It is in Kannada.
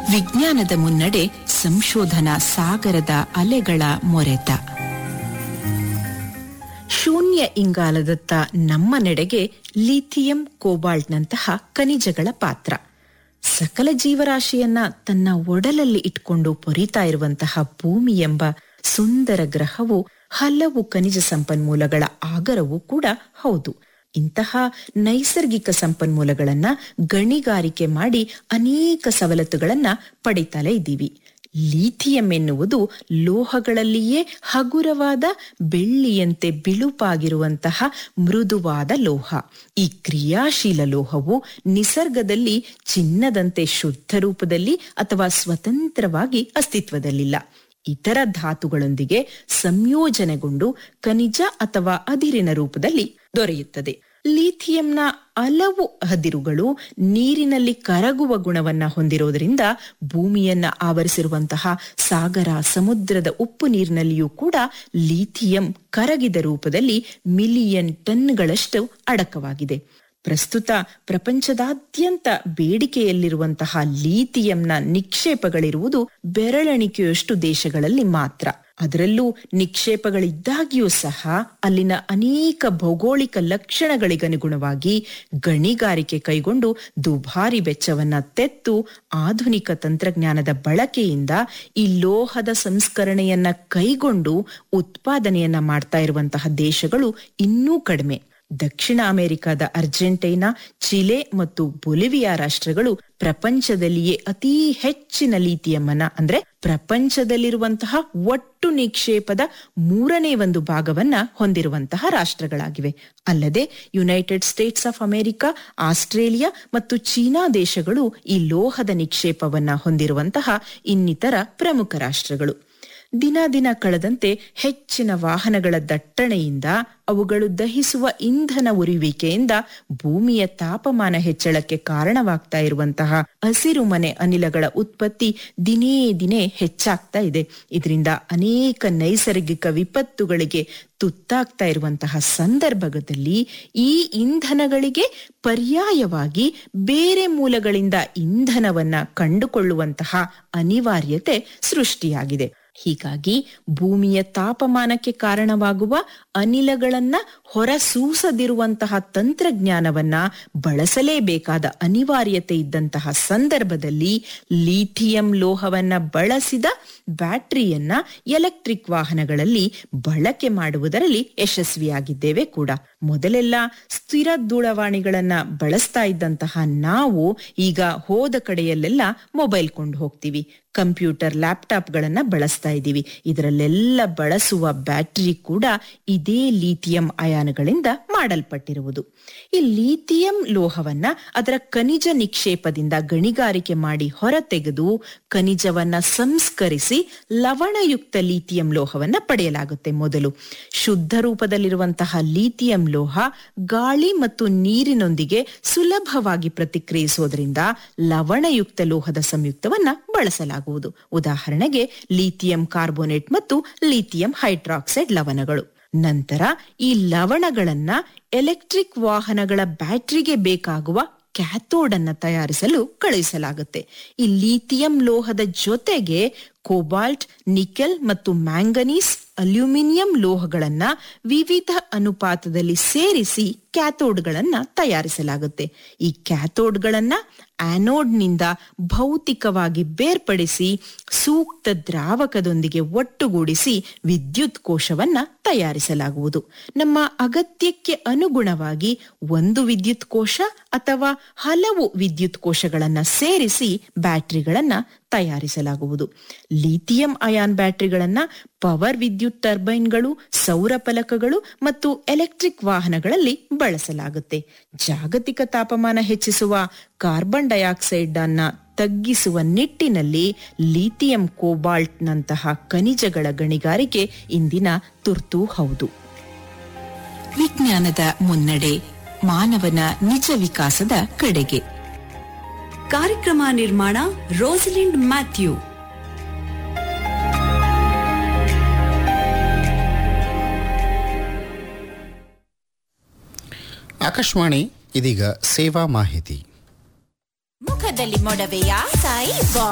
ವಿಜ್ಞಾನದ ಮುನ್ನಡೆ ಸಂಶೋಧನಾ ಸಾಗರದ ಅಲೆಗಳ ಮೊರೆತ ಶೂನ್ಯ ಇಂಗಾಲದತ್ತ ನಮ್ಮ ನೆಡೆಗೆ ಲಿಥಿಯಂ ಕೋಬಾಲ್ಟ್ನಂತಹ ಖನಿಜಗಳ ಪಾತ್ರ ಸಕಲ ಜೀವರಾಶಿಯನ್ನ ತನ್ನ ಒಡಲಲ್ಲಿ ಇಟ್ಕೊಂಡು ಪೊರಿತಾ ಇರುವಂತಹ ಭೂಮಿ ಎಂಬ ಸುಂದರ ಗ್ರಹವು ಹಲವು ಖನಿಜ ಸಂಪನ್ಮೂಲಗಳ ಆಗರವೂ ಕೂಡ ಹೌದು ಇಂತಹ ನೈಸರ್ಗಿಕ ಸಂಪನ್ಮೂಲಗಳನ್ನ ಗಣಿಗಾರಿಕೆ ಮಾಡಿ ಅನೇಕ ಸವಲತ್ತುಗಳನ್ನ ಪಡಿತಲೇ ಇದ್ದೀವಿ ಲಿಥಿಯಂ ಎನ್ನುವುದು ಲೋಹಗಳಲ್ಲಿಯೇ ಹಗುರವಾದ ಬೆಳ್ಳಿಯಂತೆ ಬಿಳುಪಾಗಿರುವಂತಹ ಮೃದುವಾದ ಲೋಹ ಈ ಕ್ರಿಯಾಶೀಲ ಲೋಹವು ನಿಸರ್ಗದಲ್ಲಿ ಚಿನ್ನದಂತೆ ಶುದ್ಧ ರೂಪದಲ್ಲಿ ಅಥವಾ ಸ್ವತಂತ್ರವಾಗಿ ಅಸ್ತಿತ್ವದಲ್ಲಿಲ್ಲ ಇತರ ಧಾತುಗಳೊಂದಿಗೆ ಸಂಯೋಜನೆಗೊಂಡು ಖನಿಜ ಅಥವಾ ಅದಿರಿನ ರೂಪದಲ್ಲಿ ದೊರೆಯುತ್ತದೆ ಲಿಥಿಯಂನ ಹಲವು ಹದಿರುಗಳು ನೀರಿನಲ್ಲಿ ಕರಗುವ ಗುಣವನ್ನ ಹೊಂದಿರೋದ್ರಿಂದ ಭೂಮಿಯನ್ನ ಆವರಿಸಿರುವಂತಹ ಸಾಗರ ಸಮುದ್ರದ ಉಪ್ಪು ನೀರಿನಲ್ಲಿಯೂ ಕೂಡ ಲಿಥಿಯಂ ಕರಗಿದ ರೂಪದಲ್ಲಿ ಮಿಲಿಯನ್ ಟನ್ಗಳಷ್ಟು ಅಡಕವಾಗಿದೆ ಪ್ರಸ್ತುತ ಪ್ರಪಂಚದಾದ್ಯಂತ ಬೇಡಿಕೆಯಲ್ಲಿರುವಂತಹ ಲಿಥಿಯಂನ ನಿಕ್ಷೇಪಗಳಿರುವುದು ಬೆರಳೆಣಿಕೆಯಷ್ಟು ದೇಶಗಳಲ್ಲಿ ಮಾತ್ರ ಅದರಲ್ಲೂ ನಿಕ್ಷೇಪಗಳಿದ್ದಾಗ್ಯೂ ಸಹ ಅಲ್ಲಿನ ಅನೇಕ ಭೌಗೋಳಿಕ ಲಕ್ಷಣಗಳಿಗನುಗುಣವಾಗಿ ಗಣಿಗಾರಿಕೆ ಕೈಗೊಂಡು ದುಬಾರಿ ವೆಚ್ಚವನ್ನ ತೆತ್ತು ಆಧುನಿಕ ತಂತ್ರಜ್ಞಾನದ ಬಳಕೆಯಿಂದ ಈ ಲೋಹದ ಸಂಸ್ಕರಣೆಯನ್ನ ಕೈಗೊಂಡು ಉತ್ಪಾದನೆಯನ್ನ ಮಾಡ್ತಾ ಇರುವಂತಹ ದೇಶಗಳು ಇನ್ನೂ ಕಡಿಮೆ ದಕ್ಷಿಣ ಅಮೆರಿಕದ ಅರ್ಜೆಂಟೈನಾ ಚಿಲೆ ಮತ್ತು ಬೊಲಿವಿಯಾ ರಾಷ್ಟ್ರಗಳು ಪ್ರಪಂಚದಲ್ಲಿಯೇ ಅತಿ ಹೆಚ್ಚಿನ ಲಿಥಿಯಂನ ಅಂದ್ರೆ ಪ್ರಪಂಚದಲ್ಲಿರುವಂತಹ ಒಟ್ಟು ನಿಕ್ಷೇಪದ ಮೂರನೇ ಒಂದು ಭಾಗವನ್ನ ಹೊಂದಿರುವಂತಹ ರಾಷ್ಟ್ರಗಳಾಗಿವೆ ಅಲ್ಲದೆ United States of America Australia ಮತ್ತು ಚೀನಾ ದೇಶಗಳು ಈ ಲೋಹದ ನಿಕ್ಷೇಪವನ್ನ ಹೊಂದಿರುವಂತಹ ಇನ್ನಿತರ ಪ್ರಮುಖ ರಾಷ್ಟ್ರಗಳು ದಿನ ದಿನ ಕಳೆದಂತೆ ಹೆಚ್ಚಿನ ವಾಹನಗಳ ದಟ್ಟಣೆಯಿಂದ ಅವುಗಳು ದಹಿಸುವ ಇಂಧನ ಉರಿಯುವಿಕೆಯಿಂದ ಭೂಮಿಯ ತಾಪಮಾನ ಹೆಚ್ಚಳಕ್ಕೆ ಕಾರಣವಾಗ್ತಾ ಇರುವಂತಹ ಹಸಿರು ಮನೆ ಅನಿಲಗಳ ಉತ್ಪತ್ತಿ ದಿನೇ ದಿನೇ ಹೆಚ್ಚಾಗ್ತಾ ಇದೆ ಇದರಿಂದ ಅನೇಕ ನೈಸರ್ಗಿಕ ವಿಪತ್ತುಗಳಿಗೆ ತುತ್ತಾಗ್ತಾ ಇರುವಂತಹ ಸಂದರ್ಭದಲ್ಲಿ ಈ ಇಂಧನಗಳಿಗೆ ಪರ್ಯಾಯವಾಗಿ ಬೇರೆ ಮೂಲಗಳಿಂದ ಇಂಧನವನ್ನ ಕಂಡುಕೊಳ್ಳುವಂತಹ ಅನಿವಾರ್ಯತೆ ಸೃಷ್ಟಿಯಾಗಿದೆ ಹೀಗಾಗಿ ಭೂಮಿಯ ತಾಪಮಾನಕ್ಕೆ ಕಾರಣವಾಗುವ ಅನಿಲಗಳನ್ನ ಹೊರಸೂಸದಿರುವಂತಹ ತಂತ್ರಜ್ಞಾನವನ್ನ ಬಳಸಲೇಬೇಕಾದ ಅನಿವಾರ್ಯತೆ ಇದ್ದಂತಹ ಸಂದರ್ಭದಲ್ಲಿ ಲಿಥಿಯಂ ಲೋಹವನ್ನ ಬಳಸಿದ ಬ್ಯಾಟರಿಯನ್ನ ಎಲೆಕ್ಟ್ರಿಕ್ ವಾಹನಗಳಲ್ಲಿ ಬಳಕೆ ಮಾಡುವುದರಲ್ಲಿ ಯಶಸ್ವಿಯಾಗಿದ್ದೇವೆ ಕೂಡ ಮೊದಲೆಲ್ಲ ಸ್ಥಿರ ದೂರವಾಣಿಗಳನ್ನ ಬಳಸ್ತಾ ಇದ್ದಂತಹ ನಾವು ಈಗ ಹೋದ ಕಡೆಯಲ್ಲೆಲ್ಲ ಮೊಬೈಲ್ ಕೊಂಡು ಹೋಗ್ತೀವಿ ಕಂಪ್ಯೂಟರ್ ಲ್ಯಾಪ್ಟಾಪ್ಗಳನ್ನ ಬಳಸ್ತಾ ಇದ್ದೀವಿ ಇದರಲ್ಲೆಲ್ಲ ಬಳಸುವ ಬ್ಯಾಟರಿ ಕೂಡ ಇದೇ ಲಿಥಿಯಂ ಅಯಾನುಗಳಿಂದ ಮಾಡಲ್ಪಟ್ಟಿರುವುದು ಈ ಲಿಥಿಯಂ ಲೋಹವನ್ನ ಅದರ ಖನಿಜ ನಿಕ್ಷೇಪದಿಂದ ಗಣಿಗಾರಿಕೆ ಮಾಡಿ ಹೊರತೆಗೆದು ಖನಿಜವನ್ನ ಸಂಸ್ಕರಿಸಿ ಲವಣಯುಕ್ತ ಲಿಥಿಯಂ ಲೋಹವನ್ನ ಪಡೆಯಲಾಗುತ್ತೆ ಮೊದಲು ಶುದ್ಧ ರೂಪದಲ್ಲಿರುವಂತಹ ಲಿಥಿಯಂ ಲೋಹ ಗಾಳಿ ಮತ್ತು ನೀರಿನೊಂದಿಗೆ ಸುಲಭವಾಗಿ ಪ್ರತಿಕ್ರಿಯಿಸೋದ್ರಿಂದ ಲವಣಯುಕ್ತ ಲೋಹದ ಸಂಯುಕ್ತವನ್ನ ಬಳಸಲಾಗುವುದು ಉದಾಹರಣೆಗೆ ಲಿಥಿಯಂ ಕಾರ್ಬೋನೇಟ್ ಮತ್ತು ಲಿಥಿಯಂ ಹೈಡ್ರಾಕ್ಸೈಡ್ ಲವಣಗಳು ನಂತರ ಈ ಲವಣಗಳನ್ನ ಎಲೆಕ್ಟ್ರಿಕ್ ವಾಹನಗಳ ಬ್ಯಾಟರಿಗೆ ಬೇಕಾಗುವ ಕ್ಯಾಥೋಡ್ ಅನ್ನ ತಯಾರಿಸಲು ಕಳುಹಿಸಲಾಗುತ್ತೆ ಈ ಲಿಥಿಯಂ ಲೋಹದ ಜೊತೆಗೆ ಕೋಬಾಲ್ಟ್ ನಿಕೆಲ್ ಮತ್ತು ಮ್ಯಾಂಗನೀಸ್ ಅಲ್ಯೂಮಿನಿಯಂ ಲೋಹಗಳನ್ನ ವಿವಿಧ ಅನುಪಾತದಲ್ಲಿ ಸೇರಿಸಿ ಕ್ಯಾಥೋಡ್ಗಳನ್ನ ತಯಾರಿಸಲಾಗುತ್ತೆ ಈ ಕ್ಯಾಥೋಡ್ಗಳನ್ನ ಆನೋಡ್ನಿಂದ ಭೌತಿಕವಾಗಿ ಬೇರ್ಪಡಿಸಿ ಸೂಕ್ತ ದ್ರಾವಕದೊಂದಿಗೆ ಒಟ್ಟುಗೂಡಿಸಿ ವಿದ್ಯುತ್ ಕೋಶವನ್ನ ತಯಾರಿಸಲಾಗುವುದು ನಮ್ಮ ಅಗತ್ಯಕ್ಕೆ ಅನುಗುಣವಾಗಿ ಒಂದು ವಿದ್ಯುತ್ ಕೋಶ ಅಥವಾ ಹಲವು ವಿದ್ಯುತ್ ಕೋಶಗಳನ್ನ ಸೇರಿಸಿ ಬ್ಯಾಟರಿಗಳನ್ನ ತಯಾರಿಸಲಾಗುವುದು ಲಿಥಿಯಂ ಅಯಾನ್ ಬ್ಯಾಟರಿಗಳನ್ನ ಪವರ್ ವಿದ್ಯುತ್ ಟರ್ಬೈನ್ಗಳು ಸೌರ ಫಲಕಗಳು ಮತ್ತು ಎಲೆಕ್ಟ್ರಿಕ್ ವಾಹನಗಳಲ್ಲಿ ಬಳಸಲಾಗುತ್ತೆ ಜಾಗತಿಕ ತಾಪಮಾನ ಹೆಚ್ಚಿಸುವ ಕಾರ್ಬನ್ ಡೈಆಕ್ಸೈಡ್ ಅನ್ನ ತಗ್ಗಿಸುವ ನಿಟ್ಟಿನಲ್ಲಿ ಲಿಥಿಯಂ ಕೋಬಾಲ್ಟ್ ನಂತಹ ಖನಿಜಗಳ ಗಣಿಗಾರಿಕೆ ಇಂದಿನ ತುರ್ತು ಹೌದು ವಿಜ್ಞಾನದ ಮುನ್ನಡೆ ಮಾನವನ ನಿಜ ವಿಕಾಸದ ಕಡೆಗೆ ಕಾರ್ಯಕ್ರಮ ನಿರ್ಮಾಣ ರೋಸಲಿಂಡ್ ಮ್ಯಾಥ್ಯೂ ಆಕಾಶವಾಣಿ ಇದೀಗ ಸೇವಾ ಮಾಹಿತಿ ಮುಖದಲ್ಲಿ ಮೊಡವೆಯ ಸಾಯಿ